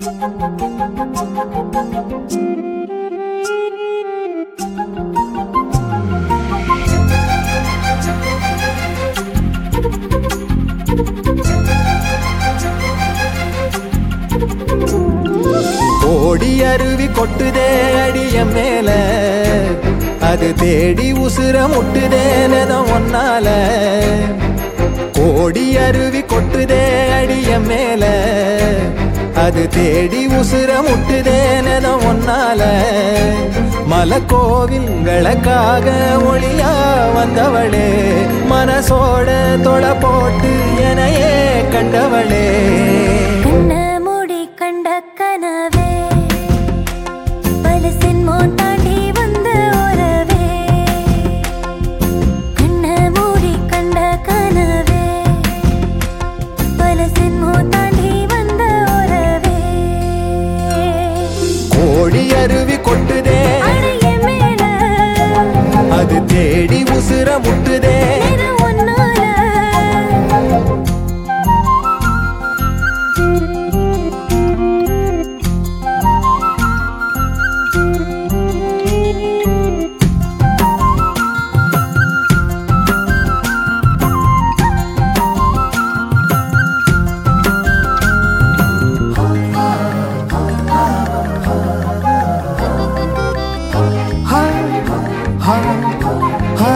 ஓடி அருவி கொட்டுதே அடிய மேல அது தேடி உசுர முட்டுதே நெதம் ஒன்னால கோடி அருவி கொட்டுதே அடிய மேல அது தேடி உசுர முட்டுதே நெதம் ஒன்னால மலக்கோவில் விளக்காக ஒளியா வந்தவளே மனசோட தொலை போட்டு எனையே கண்டவளே கண்ண மூடி கண்ட கனவே பல சின்மோ தாண்டி வந்த உறவே கண்ண மூடி கண்ட கனவே பல சின்மோ தாண்டி வந்த உறவே கோடி அருவி கொட்டுதே அடைய மேல அது தேடி உசுர முட்டுதே நிற ஒன்னால ஹா, ஹா, ஹா.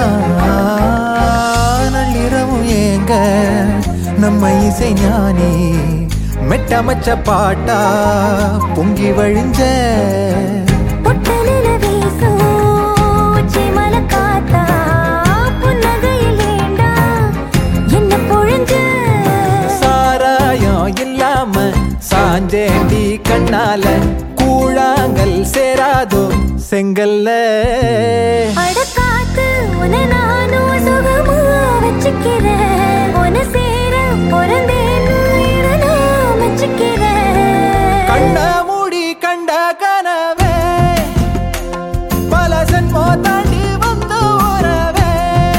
நள்ளிரவும் ஏங்க நம்ம இசை ஞானி மெட்டமச்ச பாட்டா பொங்கி வழிஞ்ச பொட்டலில வீசும் உச்சி மலை காத்தா, புன்னகையில் ஏண்டா என்ன பொழிஞ்ச? சாராயம் இல்லாம சாஞ்சேண்டி கண்ணால கூழாங்கல் சேராதோ செங்கல்ல அட காத்து, உன்னை நானும் சுகமா வச்சுக்கிறேன். உன்னை சேர பொறந்தேன்னு இதை நான் மெச்சுக்கிறேன். கண்ண மூடி கண்ட கனவே பல சென்மோ தாண்டி வந்த உறவே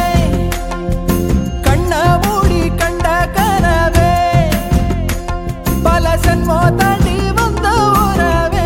கண்ண மூடி கண்ட கனவே பல சென்மோ தாண்டி வந்த உறவே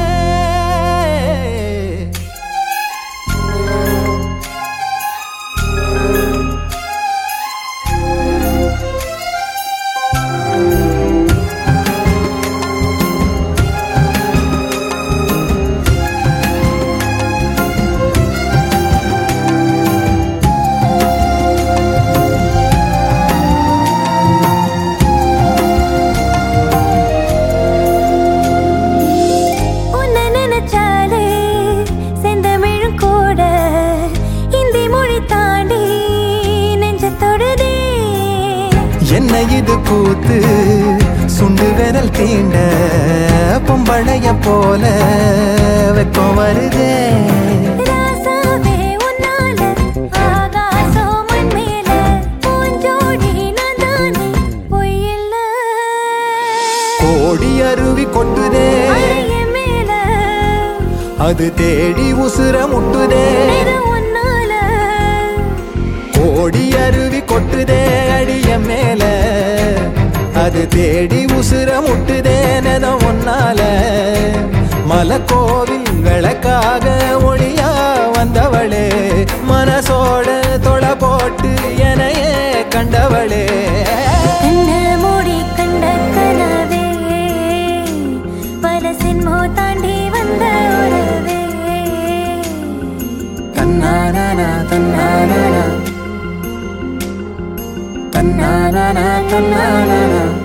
உன்னை நினைச்சாலே செந்தமிழும் கூட இந்தி மொழி தாண்டி நெஞ்ச தொடுதே என்ன இது கூத்து சுண்டு விரல் தீண்ட பொம்பளைய போல வெக்கம் வருதே ராசாவே உன்னால ஆகாசம் மண் மேல பூஞ்சோடி நான் தானே பொய்யில்ல கோடி அருவி கொட்டுதே அடைய மேல அது தேடி உசுர முட்டுதே இது உன்னால கோடி அருவி கொட்டுதே அடிய மேல அது தேடி உசுர முட்டுதே நெதம் ஒன்னால மலக்கோவில் விளக்காக ஒளியா வந்தவளே மனசோட தொலை போட்டு எனையே கண்டவளே கண்ண மூடி கண்ட கனவே பல சின்மோ தாண்டி வந்த உறவே தன்னானா தன்னானா தன்னானா தன்னானா